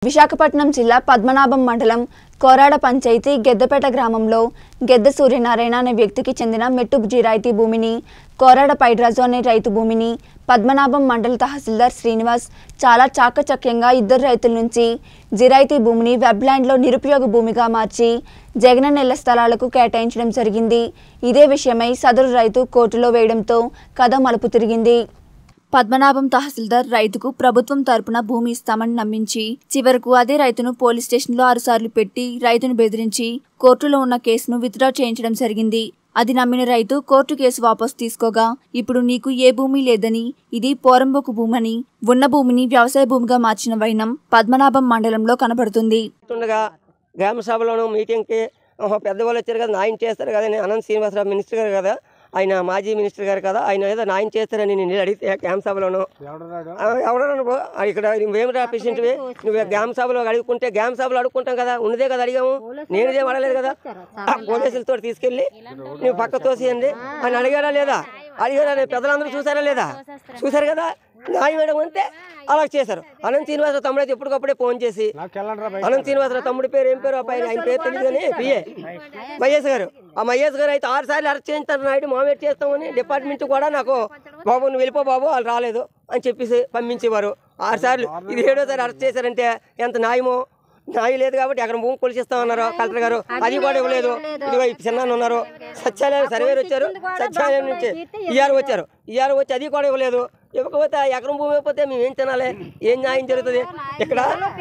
విశాఖపట్నం జిల్లా పద్మనాభం మండలం కోరాడ పంచాయతీ గెద్దపేట గ్రామంలో గెద్ద సూర్యనారాయణ అనే వ్యక్తికి చెందిన మెట్టు జిరాయితీ భూమిని కోరాడ పైడ్రాజు అనే రైతు భూమిని పద్మనాభం మండల తహసీల్దార్ శ్రీనివాస్ చాలా చాకచక్యంగా ఇద్దరు రైతుల నుంచి జిరాయితీ భూమిని వెబ్లాండ్లో నిరుపయోగ భూమిగా మార్చి జగన నెల స్థలాలకు కేటాయించడం జరిగింది ఇదే విషయమై సదరు రైతు కోర్టులో వేయడంతో కథ మలుపు తిరిగింది పద్మనాభం తహసీల్దార్ రైతుకు ప్రభుత్వం తరపున భూమి ఇస్తామని నమ్మించి చివరకు అదే రైతును పోలీస్ స్టేషన్లో ఆరుసార్లు పెట్టి రైతును బెదిరించి కోర్టులో ఉన్న కేసును విత్డ్రా చేయించడం జరిగింది అది నమ్మిన రైతు కోర్టు కేసు వాపసు తీసుకోగా ఇప్పుడు నీకు ఏ భూమి లేదని ఇది పోరంబోకు భూమని ఉన్న భూమిని వ్యవసాయ భూమిగా మార్చిన వైనం పద్మనాభం మండలంలో కనబడుతుంది ఉండగా గ్రామ సభలోను మీటింగ్కి ఆహా, పెద్దవాళ్ళు వచ్చారు కదా నాయన చేస్తారు కదా అని అనంత శ్రీనివాసరావు మినిస్టర్ గారు కదా ఆయన మాజీ మినిస్టర్ గారు కదా ఆయన ఏదో నాయన చేస్తారని నేను అడిగితే గ్రామ సభలోను ఆ, ఎవడరా నువ్వు ఆ, ఇక్కడ నువ్వేమిరా పేషెంట్వి నువ్వు గ్రామ సభలో అడుగుకుంటే గ్రామ సభలో అడుగుకుంటాం కదా ఉన్నదే కదా అడిగాము నేనుదేం అడగలేదు కదా ఆ, పోలీసులతో తీసుకెళ్ళి నువ్వు పక్క తోసియండి అని అడిగారా లేదా అడిగారా లేదు పెద్దలందరూ చూసారా లేదా చూసారు కదా న్యాయం వేయడం అంటే అలా చేశారు అనంత శ్రీనివాసరావు తమ్ముడు అయితే ఎప్పటికప్పుడే ఫోన్ చేసి అనంత శ్రీనివాసరావు తమ్ముడి పేరు ఏం పేరు అబ్బాయి ఆయన పేరు తెలియదు కానీ పిఏ మహేష్ గారు ఆ మహేష్ గారు అయితే ఆరు సార్లు అరెస్ట్ చేయించారు నాయుడు మామేట్ చేస్తామని డిపార్ట్మెంట్ కూడా నాకు బాబు నువ్వు వెళ్ళిపో బాబు వాళ్ళు రాలేదు అని చెప్పేసి పంపించేవారు ఆరు సార్లు ఇది ఏడోసారి అరెస్ట్ చేశారంటే ఎంత న్యాయమో న్యాయం లేదు కాబట్టి అక్కడ భూమి కొలిసిస్తామన్నారు కలెక్టర్ గారు అది కూడా ఇవ్వలేదు ఇదిగో ఈ చిన్న ఉన్నారు సత్యాలయం సర్వేరు వచ్చారు సత్యాలయం నుంచి ఈఆర్ వచ్చారు ఈఆర్ వచ్చి అది కూడా ఇవ్వలేదు ఇవ్వకపోతే ఆ ఎకరం భూమి అయిపోతే మేము ఏం తినాలి ఏం న్యాయం జరుగుతుంది ఇక్కడ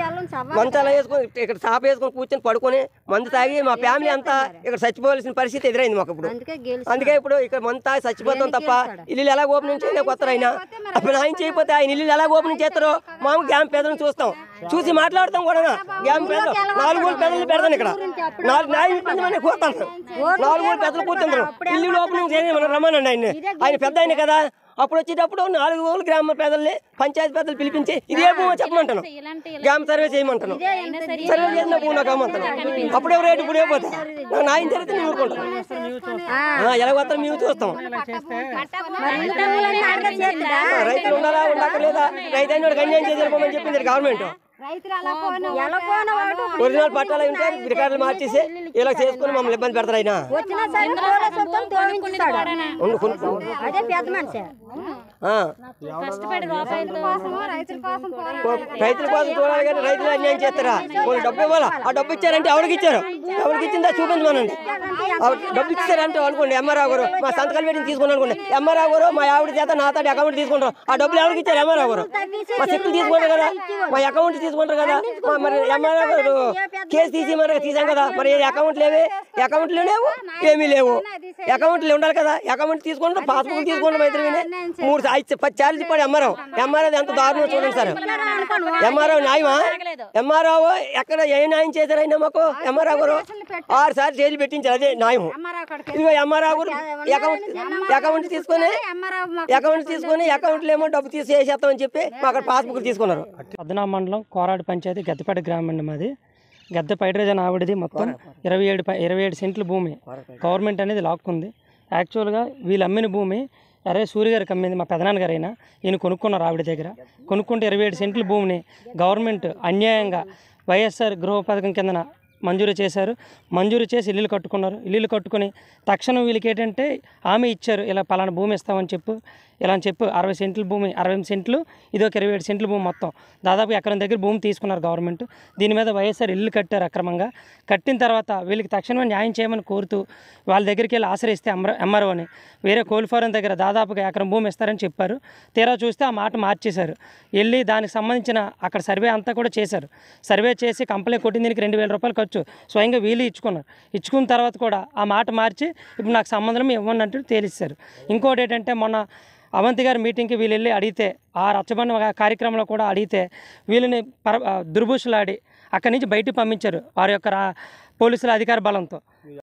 మంచాలు వేసుకొని ఇక్కడ చాప వేసుకొని కూర్చొని పడుకొని మందు తాగి మా ఫ్యామిలీ అంతా ఇక్కడ చచ్చిపోవాల్సిన పరిస్థితి ఎదురైంది మాకు ఇప్పుడు అందుకే ఇప్పుడు ఇక్కడ మందు తాగి చచ్చిపోతాం తప్ప ఇల్లు ఎలా ఓపెనింగ్ చేయలే కొత్త ఆయన అప్పుడు ఆయన చేయకపోతే ఆయన ఇల్లు ఎలా ఓపెనింగ్ చేస్తారో మామూలు గ్యామ్ పేదలను చూస్తాం చూసి మాట్లాడతాం కూడా గ్యామ్ పేదలు నాలుగు మూడు పెద్దలు పెడతాను ఇక్కడ నాలుగు న్యాయం ఇప్పించమని కోరుతాను నాలుగు మూడు పెద్దలు కూర్చుంటారు ఇల్లు ఓపెనింగ్ చేయని మనం రమ్మనండి ఆయన ఆయన పెద్ద ఆయన కదా అప్పుడు వచ్చేటప్పుడు నాలుగు ఊళ్ళు గ్రామ పెద్దల్ని పంచాయతీ పెద్దలు పిలిపించి ఇదే భూమి చెప్పమంటాను గ్రామ సర్వే చేయమంటాను సర్వే చేసిన భూమి నాకు అమ్మంటాను అప్పుడే రేటు ఇప్పుడే పోతా నాకు న్యాయం జరిగితే నేను ఊరుకుంటాను ఆ, ఎలా వస్తాం మేము చూస్తాం ఆ, రైతులు ఉండాలా ఉండక్కర్లేదా రైతు అయిన వాడికి అన్యాయం చేసి వెళ్ళిపోమని చెప్పింది గవర్నమెంట్ ఒరిజినల్ పట్టాలు ఉంటే రికార్డులు మార్చేసి ఇలా చేసుకుని మమ్మల్ని ఇబ్బంది పెడతారు ఆయన వచ్చినా సరే పోలీసులతో తోలించుతాడు. ఉండు, కొను- అదే పెద్ద మనిషి ఆ. కష్టపడి రూపాయలతో రైతుల కోసం రైతుల కోసం చూడాలి కానీ రైతులు అన్యాయం చేస్తారా వాళ్ళు డబ్బు ఇవ్వాలా ఆ డబ్బు ఇచ్చారంటే ఎవరికి ఇచ్చారు ఎవరికి ఇచ్చిందా చూపించమనండి ఆ డబ్బు ఇచ్చారంటే అనుకోండి ఎంఆర్ఆ గారు మా సంతకాలు పెట్టి తీసుకున్నాను అనుకోండి ఎంఆర్ఆ గారు మా ఆవిడ చేత నా తాటి అకౌంట్ తీసుకుంటారు ఆ డబ్బులు ఎవరికి ఇచ్చారు ఎంఆర్ఆ గారు మా చెక్కులు తీసుకుంటారు కదా మా అకౌంట్ తీసుకుంటారు కదా మా మరి ఎంఆర్ఆ గారు కేసు తీసి మరి తీసాం కదా మరి అకౌంట్ లేవే అకౌంట్లు లేవు ఏమీ లేవు అకౌంట్లు ఉండాలి కదా అకౌంట్ తీసుకుంటాం పాస్బుక్ తీసుకుంటాం ఇద్దరు మూడు సా- ఐదు పది చార్లు చెప్పాడు ఎంఆర్ఓ ఎంఆర్ఓ ఎంత దారుణం చూడండి సార్ ఎంఆర్ఓ న్యాయమా ఎంఆర్ఓ ఎక్కడ ఏ న్యాయం చేశారైనా మాకు ఎంఆర్ఓ గారు ఆరు సార్లు జైలు పెట్టించారు అదే న్యాయం ఇదిగో ఎంఆర్ఓ గారు అకౌంట్ అకౌంట్ తీసుకొని అకౌంట్ తీసుకొని అకౌంట్లో ఏమో డబ్బు తీసి వేసేస్తామని చెప్పి మా అక్కడ పాస్బుక్ తీసుకున్నారు పద్నా మండలం కోరాడు పంచాయతీ గద్దెపేట గ్రామం అండి మాది గద్దె పైడ్రేజన్ ఆవిడది మొత్తం ఇరవై ఏడు పై- ఇరవై ఏడు సెంట్ల భూమి గవర్నమెంట్ అనేది లాక్కుంది యాక్చువల్గా వీళ్ళు అమ్మిన భూమి అరే సూర్య గారికి అమ్మింది మా పెదనాన్నగారు అయినా ఈయన కొనుక్కున్నారు ఆవిడ దగ్గర కొనుక్కుంటే ఇరవై ఏడు సెంట్ల భూమిని గవర్నమెంట్ అన్యాయంగా వైఎస్ఆర్ గృహ పథకం కిందన మంజూరు చేశారు మంజూరు చేసి ఇల్లులు కట్టుకున్నారు ఇల్లులు కట్టుకొని తక్షణం వీళ్ళకి ఏంటంటే హామీ ఇచ్చారు ఇలా పలానా భూమి ఇస్తామని చెప్పు ఇలా అని చెప్పు అరవై సెంట్ల భూమి అరవై ఎనిమిది సెంట్లు ఇది ఒక ఇరవై ఏడు సెంట్ల భూమి మొత్తం దాదాపు ఎకరం దగ్గర భూమి తీసుకున్నారు గవర్నమెంట్ దీని మీద వైఎస్ఆర్ ఇల్లు కట్టారు అక్రమంగా కట్టిన తర్వాత వీళ్ళకి తక్షణమే న్యాయం చేయమని కోరుతూ వాళ్ళ దగ్గరికి వెళ్ళి ఆశ్రయిస్తే ఎంఆర్ ఎంఆర్ఓని వేరే కోల్ ఫారం దగ్గర దాదాపుగా ఎకరం భూమి ఇస్తారని చెప్పారు తీరా చూస్తే ఆ మాట మార్చేశారు వెళ్ళి దానికి సంబంధించిన అక్కడ సర్వే అంతా కూడా చేశారు సర్వే చేసి కంప్లైంట్ కొట్టిన దీనికి రెండు వేల రూపాయలు ఖర్చు స్వయంగా వీళ్ళు ఇచ్చుకున్నారు ఇచ్చుకున్న తర్వాత కూడా ఆ మాట మార్చి ఇప్పుడు నాకు సంబంధం ఇవ్వండి అంటూ తేలిస్తారు ఇంకోటి ఏంటంటే మొన్న అవంతి గారి మీటింగ్కి వీళ్ళు వెళ్ళి అడిగితే ఆ రచ్చబండ కార్యక్రమంలో కూడా అడిగితే వీళ్ళని పర దుర్భూషలాడి అక్కడి నుంచి బయటికి పంపించారు వారి యొక్క రా పోలీసుల అధికార బలంతో